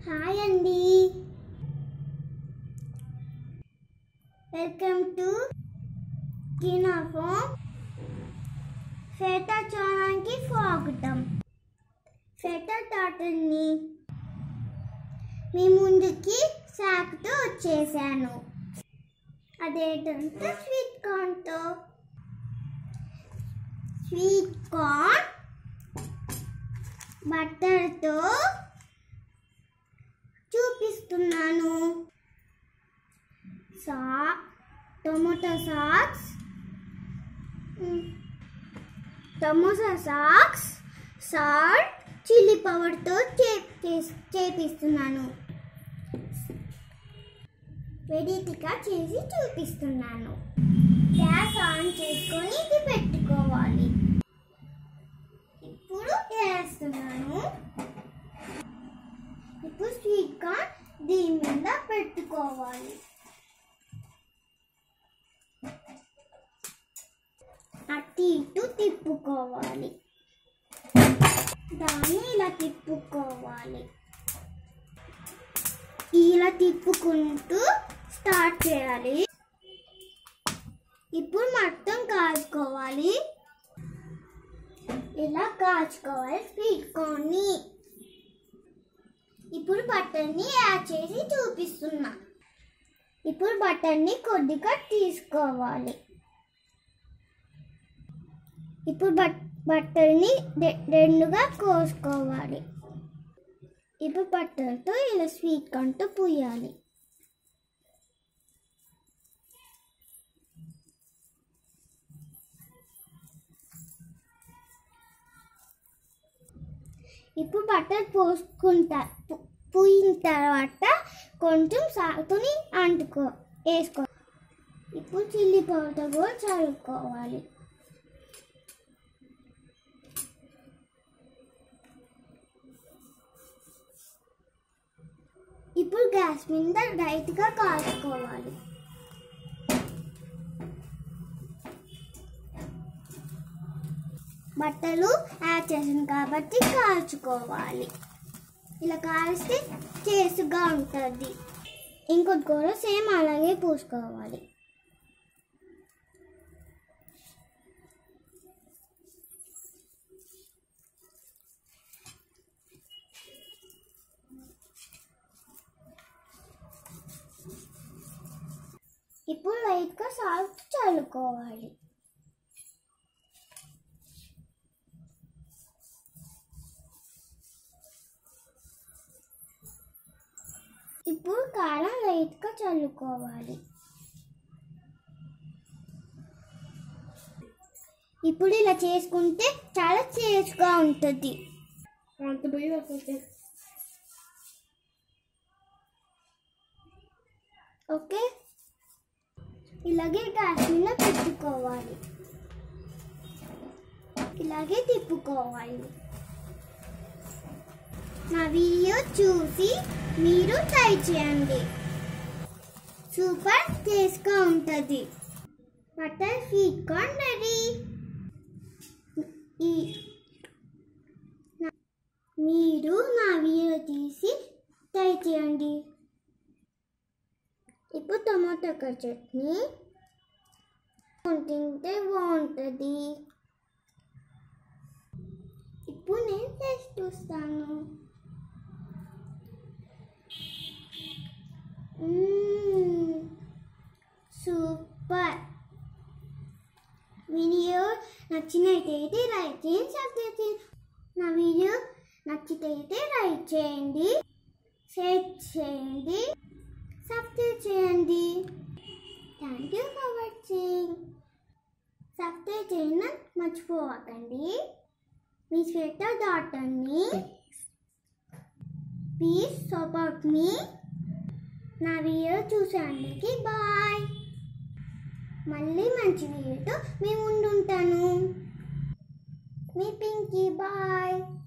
Hi అండి welcome to కినాఫోమ్ ఫేటా చూడడానికి స్వాగతం ఫేటా టాటల్ని మీ ముందుకి సాకుతో వచ్చేసాను అదేంటంటే స్వీట్ కార్న్తో స్వీట్ కార్న్ బట్టర్తో చూపిస్తున్నాను సా tomato socks tomato socks salt chilli పవర్తో చేపిస్తున్నాను వెడిటిగా చేసి చూపిస్తున్నాను గ్యాస్ ఆన్ చేసుకొని ఇది పెట్టుకోవాలి ఇప్పుడు వేస్తున్నాను ఇప్పుడు స్వీట్ కార్న్ దీని మీద పెట్టుకోవాలి అటు ఇటు తిప్పుకోవాలి దాన్ని ఇలా తిప్పుకోవాలి ఇలా తిప్పుకుంటూ స్టార్ట్ చేయాలి ఇప్పుడు మొత్తం కాచుకోవాలి ఇలా కాచుకోవాలి స్వీట్ కార్న్ని ఇప్పుడు బటర్ని యాడ్ చేసి చూపిస్తున్నా ఇప్పుడు బటర్ని కొద్దిగా తీసుకోవాలి ఇప్పుడు బట్ బట్టర్ని రె- రెండుగా కోసుకోవాలి ఇప్పుడు బట్టర్తో ఇలా స్వీట్ కార్న్తో పూయాలి ఇప్పుడు బట్టర్ పోసుకుంటా పు- పూయిన తర్వాత కొంచెం సాగుతుని అంటుకో వేసుకో ఇప్పుడు చిల్లీ పౌడర్ కూడా చల్లుకోవాలి ఇప్పుడు గ్యాస్ మీద లైట్గా కాల్చుకోవాలి బట్టలు యాడ్ చేసాను కాబట్టి కాల్చుకోవాలి ఇలా కాల్స్తే టేస్ట్గా ఉంటుంది ఇంకొకటి కూడా సేమ్ అలాగే పూసుకోవాలి ఇప్పుడు లైట్గా సాల్ట్ చల్లుకోవాలి ఇప్పుడు కారం లైట్గా చల్లుకోవాలి ఇప్పుడు ఇలా చేసుకుంటే చాలా టేస్ట్గా ఉంటుంది అంత పోయి వస్తుంది ఓకే ఇలాగే గ్యాస్ మీద పెట్టుకోవాలి ఇలాగే తిప్పుకోవాలి నా వీడియో చూసి మీరు ట్రై చేయండి సూపర్ టేస్ట్గా ఉంటుంది బటర్ స్వీట్ కార్న్ రెడీ ఈ నా- మీరు నా వీడియో తీసి ట్రై చేయండి ఇప్పుడు టమాటో చట్నీ తింటే బాగుంటుంది ఇప్పుడు నేను టేస్ట్ చూస్తాను మ్మ్. సూపర్ వీడియో నచ్చినట్టయితే లైక్ చేయండి సబ్స్క్రైబ్ చేయండి నా వీడియో నచ్చితే లైక్ చేయండి షేర్ చేయండి సబ్స్క్రైబ్ చేయండి thank you for watching subscribe చేయడం మర్చిపోవకండి మీ శ్వేత డాటర్ని ప్లీజ్ సపోర్ట్ మీ నా వీడియో చూసేందుకు బాయ్ మళ్ళీ మంచి వీడియోతో మీ ముందుంటాను మీ పింకీ బాయ్